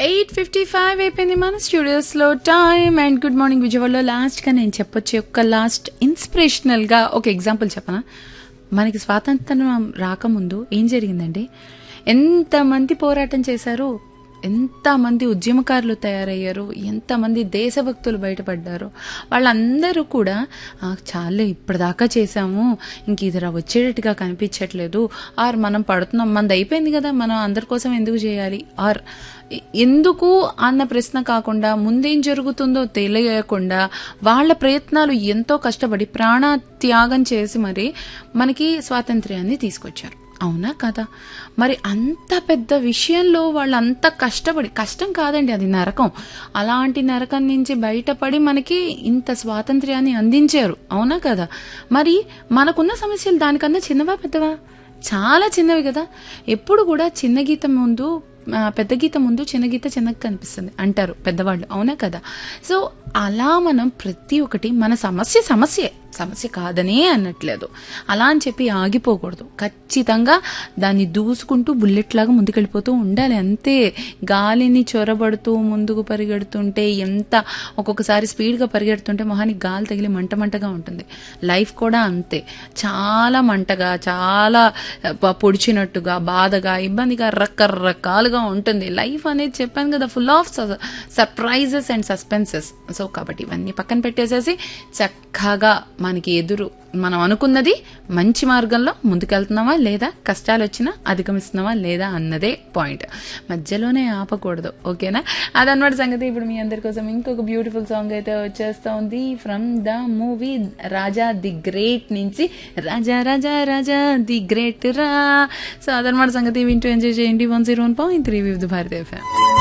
eight fifty five అయిపోయింది మన స్టూడియోస్లో టైమ్ అండ్ గుడ్ మార్నింగ్ విజయవాడలో లాస్ట్గా నేను చెప్పొచ్చే ఒక లాస్ట్ ఇన్స్పిరేషనల్గా ఒక ఎగ్జాంపుల్ చెప్పనా మనకి స్వాతంత్రం రాకముందు ఏం జరిగిందండి ఎంతమంది పోరాటం చేశారు ఎంతమంది ఉద్యమకారులు తయారయ్యారు ఎంతమంది దేశభక్తులు బయటపడ్డారు వాళ్ళందరూ కూడా "ఆ, చాలే ఇప్పటిదాకా చేశాము ఇంక ఇది రా వచ్చేటట్టుగా కనిపించట్లేదు ఆర్ మనం పడుతున్నాం మనది అయిపోయింది కదా మనం అందరి కోసం ఎందుకు చేయాలి ఆర్ ఎ- ఎందుకు అన్న ప్రశ్న కాకుండా ముందేం జరుగుతుందో తెలియకుండా వాళ్ళ ప్రయత్నాలు ఎంతో కష్టపడి ప్రాణ త్యాగం చేసి మరి మనకి స్వాతంత్ర్యాన్ని తీసుకొచ్చారు అవునా కదా మరి అంత పెద్ద విషయంలో వాళ్ళు అంత కష్టపడి కష్టం కాదండి అది నరకం అలాంటి నరకం నుంచి బయటపడి మనకి ఇంత స్వాతంత్ర్యాన్ని అందించారు అవునా కదా మరి మనకున్న సమస్యలు దానికన్నా చిన్నవా పెద్దవా చాలా చిన్నవి కదా ఎప్పుడు కూడా చిన్న గీత ముందు ఆ, పెద్ద గీత ముందు చిన్న గీత చిన్నగా కనిపిస్తుంది అంటారు పెద్దవాళ్ళు అవునా కదా సో అలా మనం ప్రతి ఒక్కటి మన సమస్య సమస్యే సమస్య కాదనే అనట్లేదు అలా అని చెప్పి ఆగిపోకూడదు ఖచ్చితంగా దాన్ని దూసుకుంటూ బుల్లెట్ లాగా ముందుకెళ్ళిపోతూ ఉండాలి అంతే గాలిని చొరబడుతూ ముందుకు పరిగెడుతుంటే ఎంత ఒక్కొక్కసారి స్పీడ్గా పరిగెడుతుంటే మొహానికి గాలి తగిలి మంట మంటగా ఉంటుంది లైఫ్ కూడా అంతే చాలా మంటగా చాలా ప- పొడిచినట్టుగా బాధగా ఇబ్బందిగా రకరకాలుగా ఉంటుంది లైఫ్ అనేది చెప్పాను కదా full of surprises and suspenses so కాబట్టి ఇవన్నీ పక్కన పెట్టేసేసి చక్కగా మనకి ఎదురు మనం అనుకున్నది మంచి మార్గంలో ముందుకెళ్తున్నామా లేదా కష్టాలు వచ్చినా అధిగమిస్తున్నామా లేదా అన్నదే పాయింట్ మధ్యలోనే ఆపకూడదు ఓకేనా అదనమాట సంగతి ఇప్పుడు మీ అందరి కోసం ఇంకొక బ్యూటిఫుల్ సాంగ్ అయితే వచ్చేస్తా ఉంది from the movie Raja the great నుంచి రాజా రాజా రాజా ది గ్రేట్ రా సో అదనమాట సంగతి వింటూ ఎంజాయ్ చేయండి one zero one point three Vividh Bharati FM